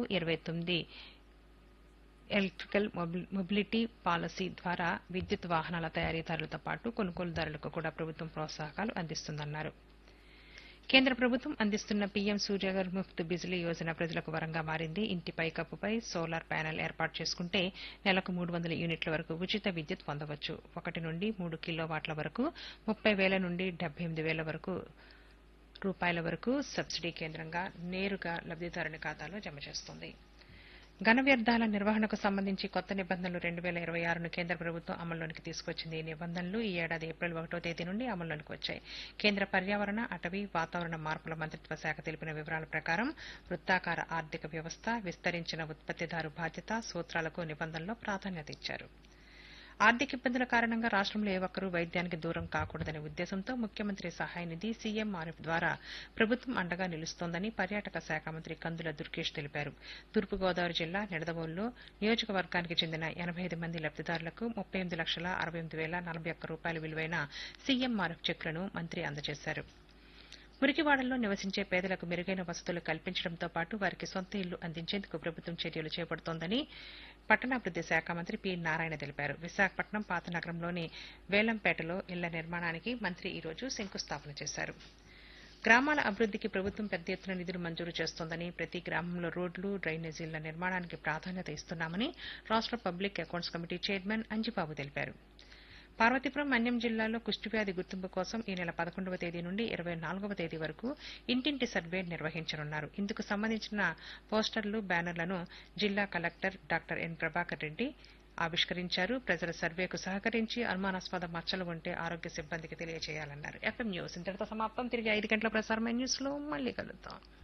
ఇరవై తొమ్మిది electrical మొబి- mobility policy ద్వారా విద్యుత్ వాహనాల తయారీదారులతో పాటు కొనుగోలుదారులకు కూడా ప్రభుత్వం ప్రోత్సాహకాలు అందిస్తుందన్నారు కేంద్ర ప్రభుత్వం అందిస్తున్న పీఎం సూర్యగర్ ముఫ్త్ బిజిలీ యోజన ప్రజలకు వరంగా మారింది ఇంటి పైకప్పుపై సోలార్ ప్యానెల్ ఏర్పాటు చేసుకుంటే నెలకు మూడు వందల యూనిట్ల వరకు ఉచిత విద్యుత్ పొందవచ్చు ఒకటి నుండి మూడు కిలోవాట్ల వరకు ముప్పై వేల నుండి డెబ్బై ఎనిమిది వేల వరకు రూపాయల వరకు సబ్సిడీ కేంద్రంగా నేరుగా లబ్దిదారుని ఖాతాలో జమ చేస్తుంది ఘన వ్యర్థాల నిర్వహణకు సంబంధించి కొత్త నిబంధనలు రెండు వేల ఇరవై ఆరును కేంద్ర ప్రభుత్వం అమల్లోనికి తీసుకొచ్చింది ఈ నిబంధనలు ఈ ఏడాది ఏప్రిల్ ఒకటో తేదీ నుండి అమల్లోనికి వచ్చాయి కేంద్ర పర్యావరణ అటవీ వాతావరణ మార్పుల మంత్రిత్వ శాఖ తెలిపిన వివరాల ప్రకారం వృత్తాకార ఆర్థిక వ్యవస్థ విస్తరించిన ఉత్పత్తిదారు బాధ్యత సూత్రాలకు నిబంధనలో ప్రాధాన్యత ఇచ్చారు ఆర్థిక ఇబ్బందుల కారణంగా రాష్ట్రంలో ఏ ఒక్కరూ వైద్యానికి దూరం కాకూడదనే ఉద్దేశంతో ముఖ్యమంత్రి సహాయ నిధి సీఎంఆర్ఎఫ్ ద్వారా ప్రభుత్వం అండగా నిలుస్తోందని పర్యాటక శాఖ మంత్రి కందుల దుర్గేష్ తెలిపారు తూర్పుగోదావరి జిల్లా నిడదవోలులో నియోజకవర్గానికి చెందిన ఎనభై ఐదు మంది లబ్దిదారులకు ముప్పై ఎనిమిది లక్షల అరవై ఎనిమిది వేల నలభై ఒక్క రూపాయల విలువైన సీఎంఆర్ఎఫ్ చెక్కులను మంత్రి అందజేశారు మురికివాడల్లో నివసించే పేదలకు మెరుగైన వసతులు కల్పించడంతో పాటు వారికి సొంత ఇల్లు అందించేందుకు ప్రభుత్వం చర్యలు చేపడుతోందని పట్టణాభివృద్ది శాఖ మంత్రి పి నారాయణ తెలిపారు విశాఖపట్నం పాత నగరంలోని వేలంపేటలో ఇళ్ల నిర్మాణానికి మంత్రి ఈ రోజు శంకుస్థాపన చేశారు గ్రామాల అభివృద్దికి ప్రభుత్వం పెద్ద ఎత్తున నిధులు మంజూరు చేస్తోందని ప్రతి గ్రామంలో రోడ్లు డ్రైనేజీల నిర్మాణానికి ప్రాధాన్యత ఇస్తున్నామని రాష్ట్ర public accounts committee chairman Anjibabu తెలిపారు పార్వతీపురం మన్యం జిల్లాలో కుష్ఠవ్యాధి గుర్తింపు కోసం ఈ నెల పదకొండవ తేదీ నుండి ఇరవై నాలుగవ తేదీ వరకు ఇంటింటి సర్వే నిర్వహించనున్నారు ఇందుకు సంబంధించిన పోస్టర్లు బ్యానర్లను జిల్లా collector doctor N Prabhakar Reddy ఆవిష్కరించారు ప్రజల సర్వేకు సహకరించి అనుమానాస్పద మచ్చలు ఉంటే ఆరోగ్య సిబ్బందికి తెలియజేయాలన్నారు ఎఫ్ఎం న్యూస్ ఇంతటితో సమాప్తం తిరిగి ఐదు గంటల ప్రసారమైన న్యూస్ లో మళ్ళీ కలుద్దాం